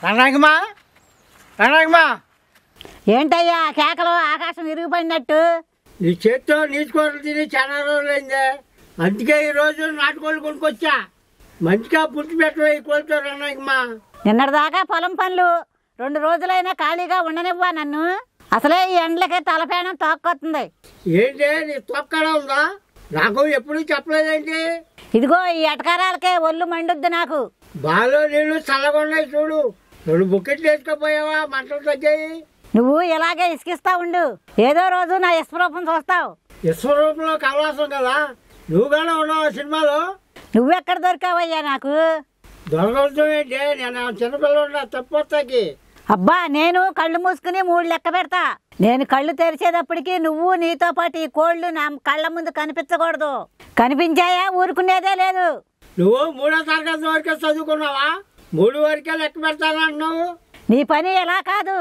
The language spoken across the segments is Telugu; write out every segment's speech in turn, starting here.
రంగమా రంగమా ఏంటయ్యా కేకలు ఆకాశం విరిగిపడినట్టు నీ చేత్తో నీచుకోవడం తిని చాలా రోజులైందే అందుకే ఈ రోజు నాటుకోళ్ళు కొనుక్కొచ్చా మంచిగా పుట్టి పెట్టు ఈ కోళ్ళతో రంగమా నిన్నటిదాకా పొలం పనులు రెండు రోజులైనా ఖాళీగా ఉండనివ్వా నన్ను అసలే ఈ ఎండలకే తలపేణం తోక్కొస్తుంది ఏంటి నీ తొక్కడా ఉందా నాకు ఎప్పుడు చెప్పలేదేంటి ఇదిగో ఈ ఎటకారాలకే ఒళ్ళు మండుద్ది నాకు బాలో నీళ్లు చల్లగా ఉన్నాయి చూడు రెండు బుకెట్లు వేసుకుపోయావా మంటలు తగ్గాయి నువ్వు ఇలాగే ఇసుకిస్తా ఉండు ఏదో రోజు నా ఇష్టరూపం చూస్తావు విశ్వరూపంలో కమలాసం కదా నువ్వు కూడా ఉన్నావు ఆ సినిమాలో నువ్వెక్కడ దొరికావయ్యా నాకు దొరకవలసిన ఏంటి నేను చిన్నపిల్లలు తప్పొస్తాకి అబ్బా నేను కళ్ళు మూసుకుని మూడు లెక్క పెడతా నేను కళ్ళు తెరిచేటప్పటికి నువ్వు నీతో పాటు ఈ కోళ్ళు నా కళ్ళ ముందు కనిపించకూడదు కనిపించాయా ఊరుకునేదే లేదు నువ్వు మూడో తరగతి వరకే చదువుకున్నావా మూడు వరకే లెక్క పెడతానంటున్నావు నీ పని ఎలా కాదు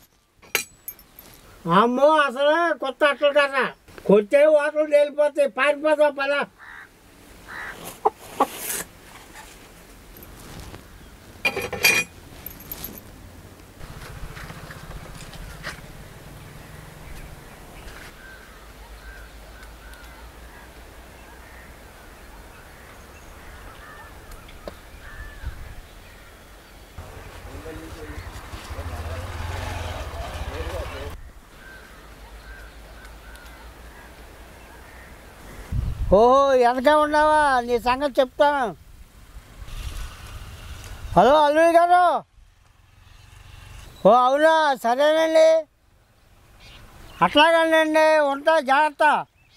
అమ్మో అసలు కొత్త అట్లు కదా కొట్టే ఓటలు తేలిపోతాయి పారిపోతాం పదా ఓహో వెనక ఉన్నావా నీ సంగతి చెప్తాను హలో అల్లుడి గారు ఓ అవునా సరేనండి అట్లాగండి ఉంటా జాగ్రత్త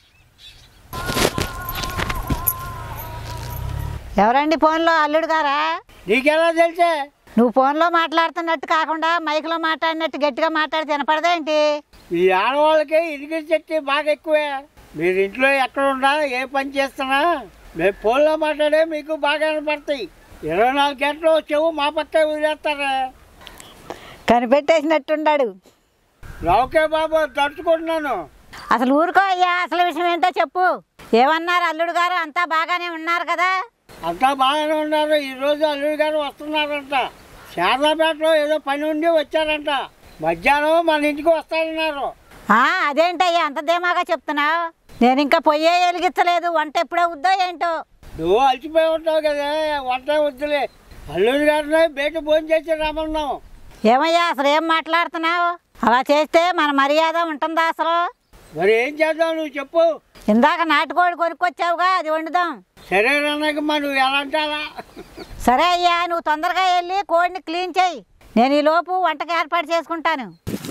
ఎవరండి ఫోన్లో అల్లుడు గారా నీకెలా తెలిసే నువ్వు ఫోన్లో మాట్లాడుతున్నట్టు కాకుండా మైక్లో మాట్లాడినట్టు గట్టిగా మాట్లాడి తినపడదేంటి ఈ ఆడవాళ్ళకి ఇరిగిరి చెట్టి బాగా ఎక్కువే మీరు ఇంట్లో ఎక్కడ ఉన్నా ఏ పని చేస్తున్నా మేము ఫోన్లో మాట్లాడే మీకు బాగా వినపడతాయి ఇరవై నాలుగు గంటలు చెవు మా పక్కే వదిలేస్తారా కనిపెట్టేసినట్టున్నాడు ఓకే బాబు తడుచుకుంటున్నాను అసలు ఊరుకో అయ్యా అసలు విషయం ఏంటో చెప్పు ఏమన్నారు అల్లుడు గారు అంతా బాగానే ఉన్నారు కదా అంతా బాగానే ఉన్నారు ఈ రోజు అల్లుడి గారు వస్తున్నారంట శారదాపేటలో ఏదో పని ఉండి వచ్చారంట మధ్యాహ్నం మన ఇంటికి వస్తారన్నారు ఆ అదేంటయ్యా అంత ధీమాగా చెప్తున్నావు నేను ఇంకా పొయ్యే వెలిగించలేదు వంట ఎప్పుడో అవుద్దో ఏంటో నువ్వు అలసిపోయి ఉంటావు కదా వంట వద్దులే అల్లుడి గారిని బయట భోజనం చేసి రమ్మన్నాం ఏమయ్యా అసలు ఏం మాట్లాడుతున్నావు అలా చేస్తే మన మర్యాద ఉంటుందా అసలు మరి ఏం చేద్దాం నువ్వు చెప్పు ఇందాక నాటుకోడి కొనుక్కొచ్చావుగా అది వండుదాం సరే రన్నకమ్మా నువ్వు ఎలా అంటారా సరే అయ్యా నువ్వు తొందరగా వెళ్ళి కోడిని క్లీన్ చేయి నేను ఈ లోపు వంటకి ఏర్పాటు చేసుకుంటాను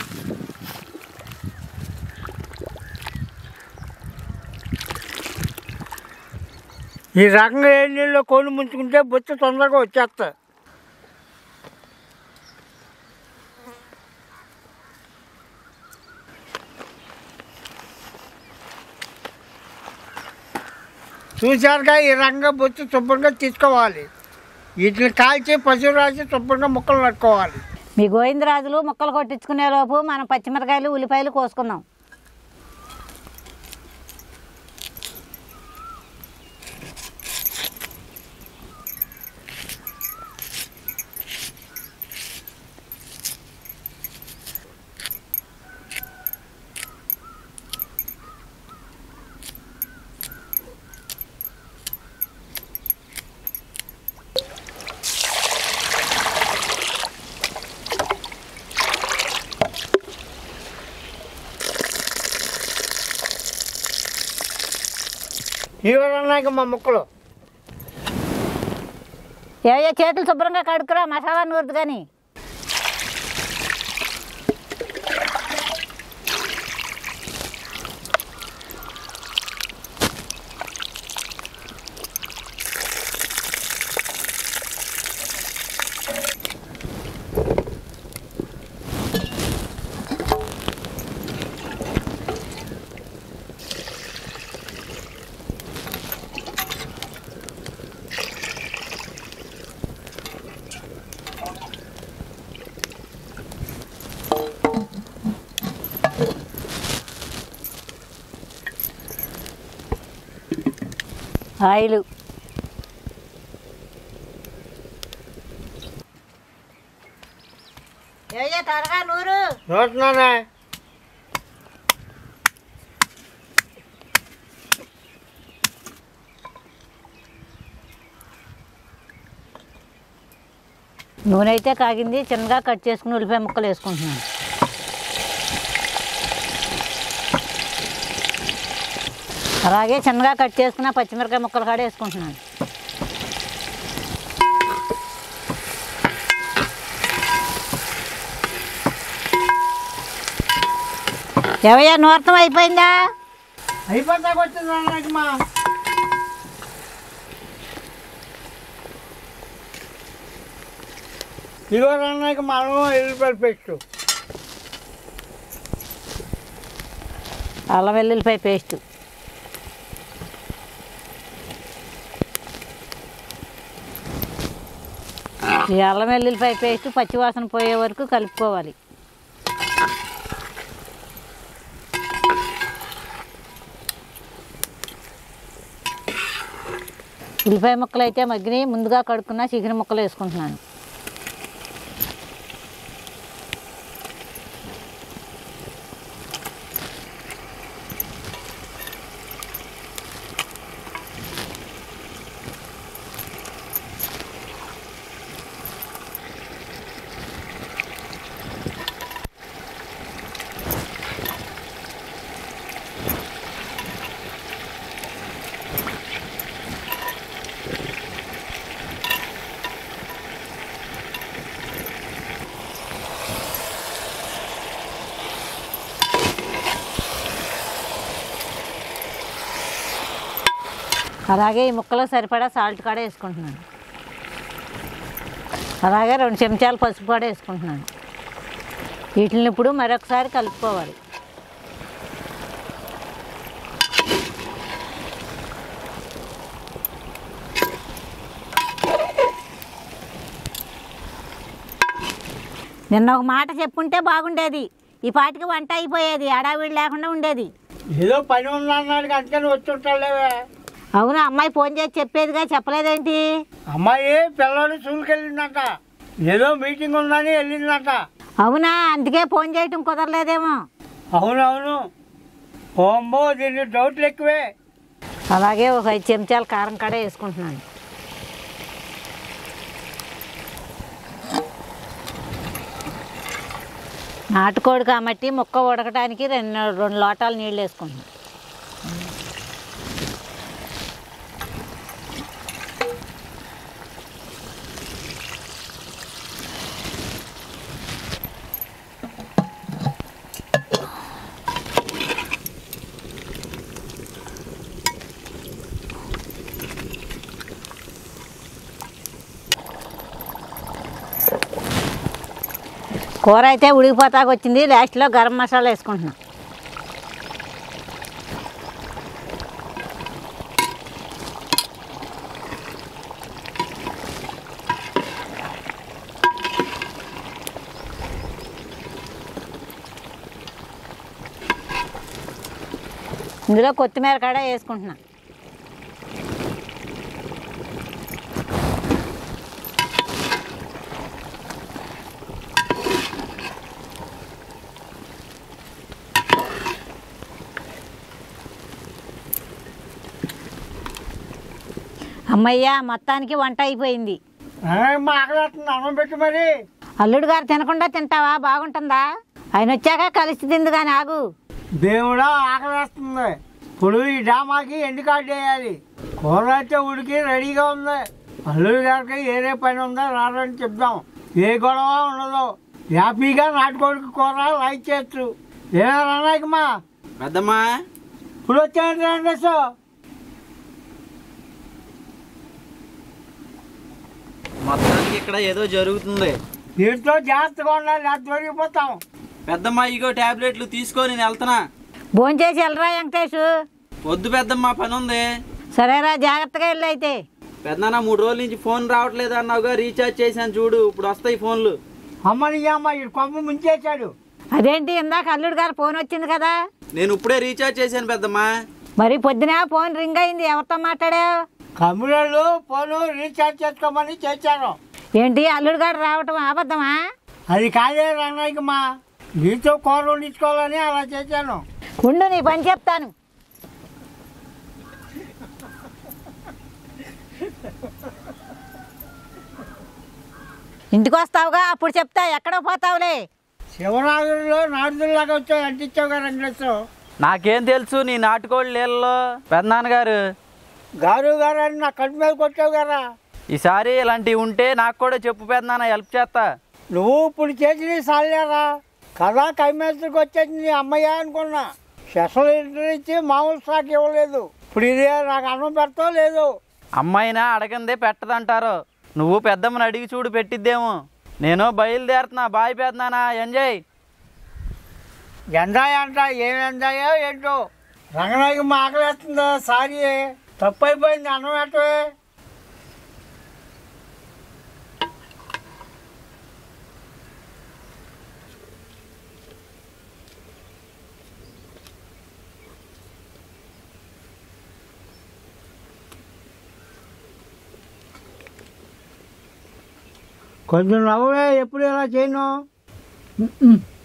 ఈ రకంగా ఏ నీళ్ళు కోళ్ళు ముంచుకుంటే బొచ్చు తొందరగా వచ్చేస్తా చూశారుగా ఈ రంగం బొచ్చు శుభ్రంగా తీసుకోవాలి వీటిని కాల్చి పశువు రాసి శుభ్రంగా ముక్కలు కట్టుకోవాలి మీ గోవిందరాజులు ముక్కలు కొట్టించుకునే లోపు మనం పచ్చిమిరకాయలు ఉల్లిపాయలు కోసుకుందాం ఇవన్నాక మా ముక్కలు ఏ చేతులు శుభ్రంగా కడుక్కురా మసాలా నూరుదు కానీ ఆయిలు త్వరగా నూరు చూస్తున్నానే నూనె అయితే కాగింది చిన్నగా కట్ చేసుకుని ఉల్లిపాయ ముక్కలు వేసుకుంటున్నాను అలాగే చిన్నగా కట్ చేసుకున్న పచ్చిమిరకాయ ముక్కలు కూడా వేసుకుంటున్నాను ఏవయ్యా నూర్తం అయిపోయిందా అయిపోతాకు వచ్చింది అన్నయ్యకమ్మా ఇదిగో అన్నయ్యకి మనం ఎల్లిపాయలు పేస్ట్ అల్లం వెల్లుల్లిపాయ పేస్ట్ ఈ అల్లం వెల్లుల్లిపాయ పేస్ట్ పచ్చివాసన పోయే వరకు కలుపుకోవాలి ఉల్లిపాయ ముక్కలు అయితే మగ్గిని ముందుగా కడుక్కున్న చికెన్ ముక్కలు వేసుకుంటున్నాను అలాగే ఈ ముక్కలో సరిపడా సాల్ట్ కూడా వేసుకుంటున్నాను అలాగే రెండు చెంచాలు పసుపు కూడా వేసుకుంటున్నాను వీటిని ఇప్పుడు మరొకసారి కలుపుకోవాలి నిన్న ఒక మాట చెప్పుంటే బాగుండేది ఈ పాటికి వంట అయిపోయేది అడావిడి లేకుండా ఉండేది ఏదో పని ఉందన్నాడు అందుకని వచ్చి ఉంటాడులేవే అవును అమ్మాయి ఫోన్ చేసి చెప్పేదిగా చెప్పలేదేంటి అమ్మాయి పిల్లడు స్కూల్కి వెళ్ళిందంట ఏదో మీటింగ్ ఉందని వెళ్ళిందంట అవునా అందుకే ఫోన్ చేయటం కుదరలేదేమో అవునవును ఓంబో దీనికి డౌట్లు ఎక్కువే అలాగే ఒక ఐదు చెంచాలు కారం కాడ వేసుకుంటున్నాను నాటుకోడి కాబట్టి ముక్క ఉడకడానికి రెండు రెండు లోటాలు నీళ్ళు వేసుకుంటున్నాను కూర అయితే ఉడికిపోతాకు వచ్చింది లాస్ట్లో గరం మసాలా వేసుకుంటున్నాం ఇందులో కొత్తిమీర కాడ వేసుకుంటున్నాం అమ్మయ్య మొత్తానికి వంట అయిపోయింది మా ఆకలిస్తుంది అన్నం పెట్టి మరి అల్లుడు గారు తినకుండా తింటావా బాగుంటుందా ఆయన వచ్చాక కలిసి తింది కానీ ఆగు దేవుడా ఆకలిస్తుంది ఇప్పుడు ఈ డామాకి ఎండు కార్డు వేయాలి కూర అయితే ఉడికి రెడీగా ఉంది అల్లుడి గారికి ఏరే పని ఉందో రారని చెప్దాం ఏ గొడవ ఉండదు హ్యాపీగా నాటుకోడికి కూర లైక్ చేయొచ్చు ఏనా రానాయకమ్మా పెద్దమ్మా ఇప్పుడు వచ్చాయండి రండేసు మొత్తానికి ఇక్కడ ఏదో జరుగుతుంది దీంట్లో జాగ్రత్తగా ఉండాలి అది దొరికిపోతాం పెద్దమ్మ ఇగో టాబ్లెట్లు తీసుకొని నేను వెళ్తున్నా భోంచేసి వెళ్ళరా వెంకటేష్ వద్దు పెద్దమ్మ పని ఉంది సరేరా జాగ్రత్తగా వెళ్ళు అయితే పెద్దన్న మూడు రోజుల నుంచి ఫోన్ రావట్లేదు అన్నావుగా రీఛార్జ్ చేశాను చూడు ఇప్పుడు వస్తాయి ఫోన్లు అమ్మని అమ్మ ఈ కొమ్మ ముంచేశాడు అదేంటి ఇందాక అల్లుడు గారు ఫోన్ వచ్చింది కదా నేను ఇప్పుడే రీఛార్జ్ చేశాను పెద్దమ్మ మరి పొద్దున ఫోన్ రింగ్ అయింది ఎవరితో మాట్లాడావు కమ్యూనర్లు ఫోను రీఛార్జ్ చేసుకోమని చేశాను ఏంటి అల్లుడు గారు రావటం అబద్ధమా అది కాదే రంగయ్యకి మా నీతో కూర వండించుకోవాలని అలా చేశాను ఉండు నీ పని చెప్తాను ఇంటికి వస్తావుగా అప్పుడు చెప్తా ఎక్కడో పోతావులే శివరాత్రిలో నాడుదులాగా వచ్చావు అంటించావు కదా వెంకటేశ్వరం నాకేం తెలుసు నీ నాటుకోడి నీళ్ళలో పెద్దనాన్నగారు గారు గారు అని నా కడుపు మీద కొట్టావు కదా ఈసారి ఇలాంటివి ఉంటే నాకు కూడా చెప్పు పెద్దనాన్న హెల్ప్ చేస్తా నువ్వు ఇప్పుడు చేసి సాలేరా కదా కైమేస్త్రికి వచ్చేసి నీ అమ్మయ్య అనుకున్నా స్పెషల్ ఇంటర్ ఇచ్చి మామూలు స్టాక్ ఇవ్వలేదు ఇప్పుడు ఇదే నాకు అన్నం పెడతావు లేదు అమ్మాయినా అడగందే పెట్టదంటారు నువ్వు పెద్దమ్మని అడిగి చూడు పెట్టిద్దేమో నేను బయలుదేరుతున్నా బాయ్ పెద్దనానా ఎంజాయ్ ఎంజాయ్ అంట ఏం ఎంజాయో ఏంటో రంగనాయకి మా ఆకలేస్తుందా సారీ తప్పు అయిపోయింది అన్నం పెట్టవే కొంచెం నవ్వే ఎప్పుడు ఇలా చేయను